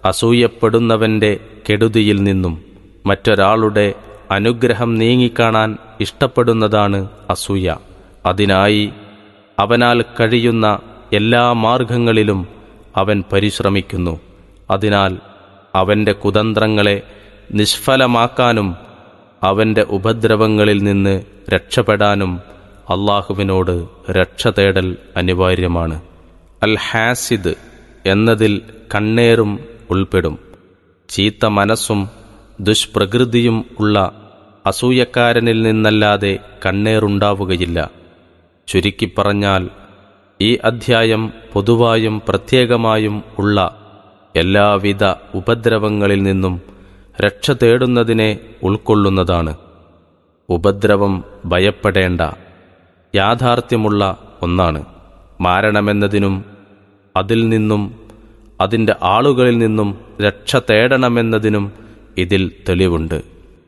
അസൂയപ്പെടുന്നവന്റെ കെടുതിയിൽ നിന്നും മറ്റൊരാളുടെ അനുഗ്രഹം നീങ്ങിക്കാണാൻ ഇഷ്ടപ്പെടുന്നതാണ് അസൂയ അതിനായി അവനാൽ കഴിയുന്ന എല്ലാ മാർഗങ്ങളിലും അവൻ പരിശ്രമിക്കുന്നു അതിനാൽ അവന്റെ കുതന്ത്രങ്ങളെ നിഷ്ഫലമാക്കാനും അവന്റെ ഉപദ്രവങ്ങളിൽ നിന്ന് രക്ഷപ്പെടാനും അള്ളാഹുവിനോട് രക്ഷ തേടൽ അനിവാര്യമാണ് അൽ ഹാസിദ് എന്നതിൽ കണ്ണേറും ഉൾപ്പെടും ചീത്ത മനസ്സും ദുഷ്പ്രകൃതിയും ഉള്ള അസൂയക്കാരനിൽ നിന്നല്ലാതെ കണ്ണേറുണ്ടാവുകയില്ല ചുരുക്കിപ്പറഞ്ഞാൽ ഈ അധ്യായം പൊതുവായും പ്രത്യേകമായും ഉള്ള എല്ലാവിധ ഉപദ്രവങ്ങളിൽ നിന്നും രക്ഷ തേടുന്നതിനെ ഉൾക്കൊള്ളുന്നതാണ് ഉപദ്രവം ഭയപ്പെടേണ്ട യാഥാർത്ഥ്യമുള്ള ഒന്നാണ് മാരണമെന്നതിനും അതിൽ നിന്നും അതിൻ്റെ ആളുകളിൽ നിന്നും രക്ഷ തേടണമെന്നതിനും ഇതിൽ തെളിവുണ്ട്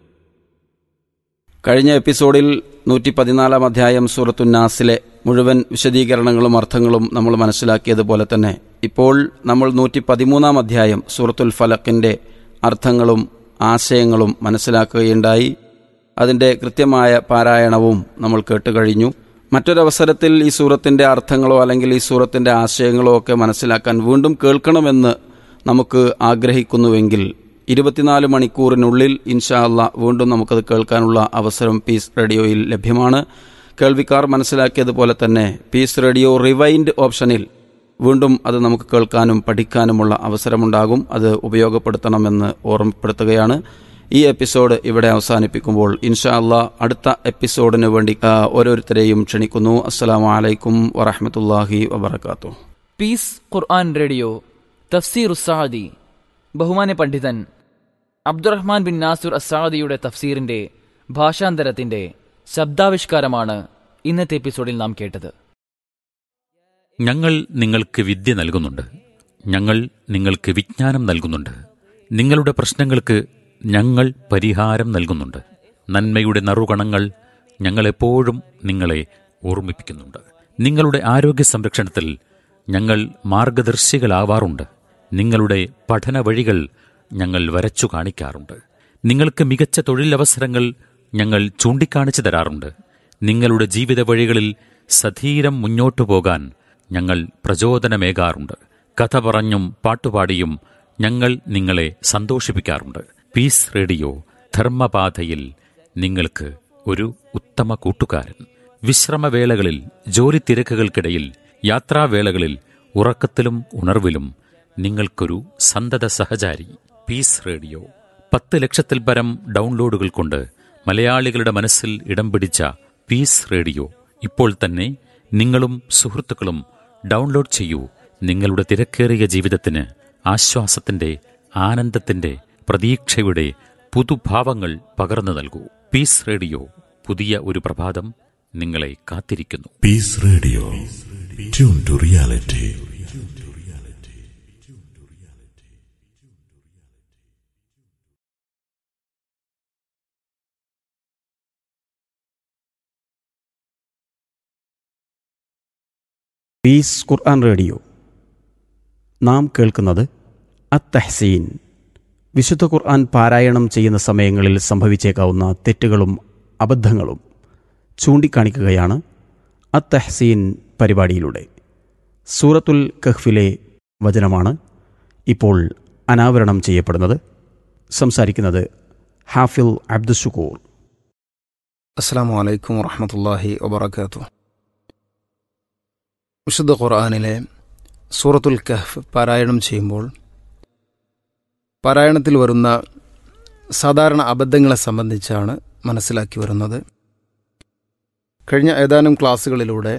കഴിഞ്ഞ എപ്പിസോഡിൽ നൂറ്റി പതിനാലാം അധ്യായം സൂറത്തുന്നാസിലെ മുഴുവൻ വിശദീകരണങ്ങളും അർത്ഥങ്ങളും നമ്മൾ മനസ്സിലാക്കിയതുപോലെ തന്നെ ഇപ്പോൾ നമ്മൾ നൂറ്റി പതിമൂന്നാം അധ്യായം സൂറത്തുൽ ഫലക്കിന്റെ അർത്ഥങ്ങളും ആശയങ്ങളും മനസ്സിലാക്കുകയുണ്ടായി അതിന്റെ കൃത്യമായ പാരായണവും നമ്മൾ കേട്ടുകഴിഞ്ഞു മറ്റൊരവസരത്തിൽ ഈ സൂറത്തിന്റെ അർത്ഥങ്ങളോ അല്ലെങ്കിൽ ഈ സൂറത്തിന്റെ ആശയങ്ങളോ ഒക്കെ മനസ്സിലാക്കാൻ വീണ്ടും കേൾക്കണമെന്ന് നമുക്ക് ആഗ്രഹിക്കുന്നുവെങ്കിൽ ഇരുപത്തിനാല് മണിക്കൂറിനുള്ളിൽ ഇൻഷാ അല്ല വീണ്ടും നമുക്കത് കേൾക്കാനുള്ള അവസരം പീസ് റേഡിയോയിൽ ലഭ്യമാണ് കേൾവിക്കാർ മനസ്സിലാക്കിയതുപോലെ തന്നെ പീസ് റേഡിയോ റിവൈൻഡ് ഓപ്ഷനിൽ വീണ്ടും അത് നമുക്ക് കേൾക്കാനും പഠിക്കാനുമുള്ള അവസരമുണ്ടാകും അത് ഉപയോഗപ്പെടുത്തണമെന്ന് ഓർമ്മപ്പെടുത്തുകയാണ് ഈ എപ്പിസോഡ് ഇവിടെ അവസാനിപ്പിക്കുമ്പോൾ ഇൻഷാ അല്ലാ അടുത്ത എപ്പിസോഡിന് വേണ്ടി ആ, ഓരോരുത്തരെയും ക്ഷണിക്കുന്നു അസ്സലാമു അലൈക്കും വറഹമത്തല്ലാഹി വബർക്കാത്തു പീസ് ഖുർആൻ റേഡിയോ തഫ്സീർ ഉസാദി ബഹുമാന്യ പണ്ഡിതൻ അബ്ദുറഹ്മാൻ ബിൻ നാസുർ അസാദിയുടെ തഫ്സീറിന്റെ ഭാഷാന്തരത്തിന്റെ ശബ്ദാവിഷ്കാരമാണ് ഇന്നത്തെ എപ്പിസോഡിൽ നാം കേട്ടത് ഞങ്ങൾ നിങ്ങൾക്ക് വിദ്യ നൽകുന്നുണ്ട് ഞങ്ങൾ നിങ്ങൾക്ക് വിജ്ഞാനം നൽകുന്നുണ്ട് നിങ്ങളുടെ പ്രശ്നങ്ങൾക്ക് ഞങ്ങൾ പരിഹാരം നൽകുന്നുണ്ട് നന്മയുടെ നറുകണങ്ങൾ ഞങ്ങളെപ്പോഴും നിങ്ങളെ ഓർമ്മിപ്പിക്കുന്നുണ്ട് നിങ്ങളുടെ ആരോഗ്യ സംരക്ഷണത്തിൽ ഞങ്ങൾ മാർഗദർശികളാവാറുണ്ട് നിങ്ങളുടെ പഠന വഴികൾ ഞങ്ങൾ വരച്ചു കാണിക്കാറുണ്ട് നിങ്ങൾക്ക് മികച്ച തൊഴിലവസരങ്ങൾ ഞങ്ങൾ ചൂണ്ടിക്കാണിച്ചു തരാറുണ്ട് നിങ്ങളുടെ ജീവിത വഴികളിൽ സധീരം മുന്നോട്ടു പോകാൻ ഞങ്ങൾ പ്രചോദനമേകാറുണ്ട് കഥ പറഞ്ഞും പാട്ടുപാടിയും ഞങ്ങൾ നിങ്ങളെ സന്തോഷിപ്പിക്കാറുണ്ട് പീസ് റേഡിയോ ധർമ്മപാതയിൽ നിങ്ങൾക്ക് ഒരു ഉത്തമ കൂട്ടുകാരൻ വിശ്രമവേളകളിൽ ജോലി തിരക്കുകൾക്കിടയിൽ യാത്രാവേളകളിൽ ഉറക്കത്തിലും ഉണർവിലും നിങ്ങൾക്കൊരു സന്തത സഹചാരി പീസ് റേഡിയോ പത്ത് ലക്ഷത്തിൽ പരം ഡൗൺലോഡുകൾ കൊണ്ട് മലയാളികളുടെ മനസ്സിൽ ഇടം പിടിച്ച പീസ് റേഡിയോ ഇപ്പോൾ തന്നെ നിങ്ങളും സുഹൃത്തുക്കളും ഡൗൺലോഡ് ചെയ്യൂ നിങ്ങളുടെ തിരക്കേറിയ ജീവിതത്തിന് ആശ്വാസത്തിന്റെ ആനന്ദത്തിന്റെ പ്രതീക്ഷയുടെ പുതുഭാവങ്ങൾ പകർന്നു നൽകൂ പീസ് റേഡിയോ പുതിയ ഒരു പ്രഭാതം നിങ്ങളെ കാത്തിരിക്കുന്നു Peace Radio. Tune to reality. Peace Quran Radio നാം കേൾക്കുന്നത് അത്തഹ്സീൻ വിശുദ്ധ ഖുർആൻ പാരായണം ചെയ്യുന്ന സമയങ്ങളിൽ സംഭവിച്ചേക്കാവുന്ന തെറ്റുകളും അബദ്ധങ്ങളും ചൂണ്ടിക്കാണിക്കുകയാണ് അത്തഹ്സീൻ പരിപാടിയിലൂടെ സൂറത്തുൽ കഹ്ഫിലെ വചനമാണ് ഇപ്പോൾ അനാവരണം ചെയ്യപ്പെടുന്നത് സംസാരിക്കുന്നത് ഹാഫിൽ അബ്ദുഷുക്കൂർ അസ്സാം വലൈക്കും വറഹമത്തല്ലാഹി വബർക്കാത്തു വിശുദ്ധ ഖുർആാനിലെ സൂറത്തുൽ കഹ്ഫ് പാരായണം ചെയ്യുമ്പോൾ പാരായണത്തിൽ വരുന്ന സാധാരണ അബദ്ധങ്ങളെ സംബന്ധിച്ചാണ് മനസ്സിലാക്കി വരുന്നത് കഴിഞ്ഞ ഏതാനും ക്ലാസ്സുകളിലൂടെ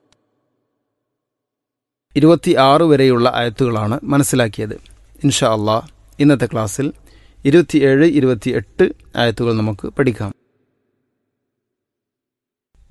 ഇരുപത്തി ആറ് വരെയുള്ള ആയത്തുകളാണ് മനസ്സിലാക്കിയത് ഇൻഷാ അള്ളാഹ് ഇന്നത്തെ ക്ലാസ്സിൽ ഇരുപത്തിയേഴ് ഇരുപത്തി എട്ട് ആയത്തുകൾ നമുക്ക് പഠിക്കാം